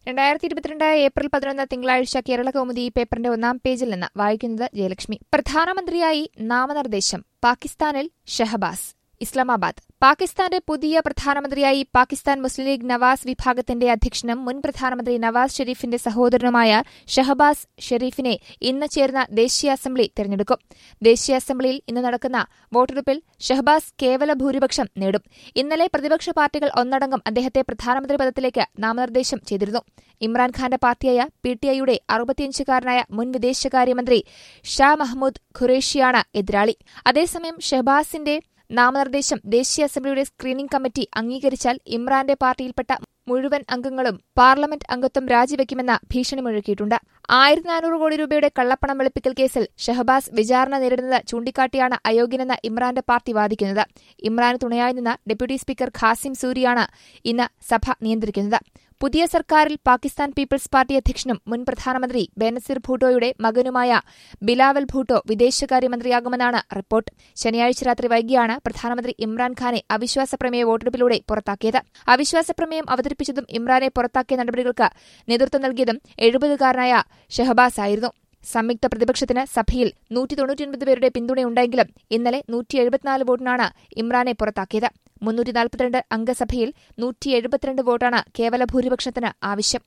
രണ്ടായിരത്തി ഇരുപത്തിരണ്ട് ഏപ്രിൽ പതിനൊന്ന് തിങ്കളാഴ്ച കേരള കൗമുദി ഈ പേപ്പറിന്റെ ഒന്നാം പേജിൽ നിന്ന് വായിക്കുന്നത് ജയലക്ഷ്മി പ്രധാനമന്ത്രിയായി നാമനിർദ്ദേശം പാകിസ്ഥാനിൽ ഷഹബാസ് ഇസ്ലാമാബാദ് പാകിസ്ഥാന്റെ പുതിയ പ്രധാനമന്ത്രിയായി പാകിസ്ഥാൻ മുസ്ലിം ലീഗ് നവാസ് വിഭാഗത്തിന്റെ അധ്യക്ഷനും മുൻ പ്രധാനമന്ത്രി നവാസ് ഷെരീഫിന്റെ സഹോദരനുമായ ഷഹബാസ് ഷെരീഫിനെ ഇന്ന് ചേർന്ന ദേശീയ അസംബ്ലി തെരഞ്ഞെടുക്കും ദേശീയ അസംബ്ലിയിൽ ഇന്ന് നടക്കുന്ന വോട്ടെടുപ്പിൽ ഷഹബാസ് കേവല ഭൂരിപക്ഷം നേടും ഇന്നലെ പ്രതിപക്ഷ പാർട്ടികൾ ഒന്നടങ്കം അദ്ദേഹത്തെ പ്രധാനമന്ത്രി പദത്തിലേക്ക് നാമനിർദ്ദേശം ചെയ്തിരുന്നു ഇമ്രാൻഖാന്റെ പാർട്ടിയായ പി ടി ഐയുടെ അറുപത്തിയഞ്ചുകാരനായ മുൻ വിദേശകാര്യമന്ത്രി ഷാ മഹ്മൂദ് ഖുറേഷിയാണ് എതിരാളി അതേസമയം ഷഹബാസിന്റെ നാമനിർദ്ദേശം ദേശീയ അസംബ്ലിയുടെ സ്ക്രീനിംഗ് കമ്മിറ്റി അംഗീകരിച്ചാൽ ഇമ്രാന്റെ പാർട്ടിയിൽപ്പെട്ട മുഴുവൻ അംഗങ്ങളും പാർലമെന്റ് അംഗത്വം രാജിവെക്കുമെന്ന ഭീഷണി മുഴക്കിയിട്ടുണ്ട് ആയിരത്തി നാനൂറ് കോടി രൂപയുടെ കള്ളപ്പണം വെളുപ്പിക്കൽ കേസിൽ ഷഹബാസ് വിചാരണ നേരിടുന്നത് ചൂണ്ടിക്കാട്ടിയാണ് അയോഗ്യനെന്ന് ഇമ്രാന്റെ പാർട്ടി വാദിക്കുന്നത് ഇമ്രാന് തുണയായി നിന്ന ഡെപ്യൂട്ടി സ്പീക്കർ ഖാസിം സൂരിയാണ് ഇന്ന് സഭ നിയന്ത്രിക്കുന്നത് പുതിയ സർക്കാരിൽ പാകിസ്ഥാൻ പീപ്പിൾസ് പാർട്ടി അധ്യക്ഷനും മുൻ പ്രധാനമന്ത്രി ബെനസിർ ഭൂട്ടോയുടെ മകനുമായ ബിലാവൽ ഭൂട്ടോ വിദേശകാര്യമന്ത്രിയാകുമെന്നാണ് റിപ്പോർട്ട് ശനിയാഴ്ച രാത്രി വൈകിയാണ് പ്രധാനമന്ത്രി ഇമ്രാൻഖാനെ അവിശ്വാസ പ്രമേയ വോട്ടെടുപ്പിലൂടെ പുറത്താക്കിയത് അവിശ്വാസ പ്രമേയം അവതരിപ്പിച്ചതും ഇമ്രാനെ പുറത്താക്കിയ നടപടികൾക്ക് നേതൃത്വം നൽകിയതും എഴുപതുകാരനായ ഷഹബാസ് ആയിരുന്നു സംയുക്ത പ്രതിപക്ഷത്തിന് സഭയിൽ നൂറ്റി തൊണ്ണൂറ്റിയൊൻപത് പേരുടെ പിന്തുണയുണ്ടെങ്കിലും ഇന്നലെ നൂറ്റി എഴുപത്തിനാല് വോട്ടിനാണ് ഇമ്രാനെ പുറത്താക്കിയത് മുന്നൂറ്റി നാൽപ്പത്തിരണ്ട് അംഗസഭയിൽ നൂറ്റി എഴുപത്തിരണ്ട് വോട്ടാണ് കേവല ഭൂരിപക്ഷത്തിന് ആവശ്യം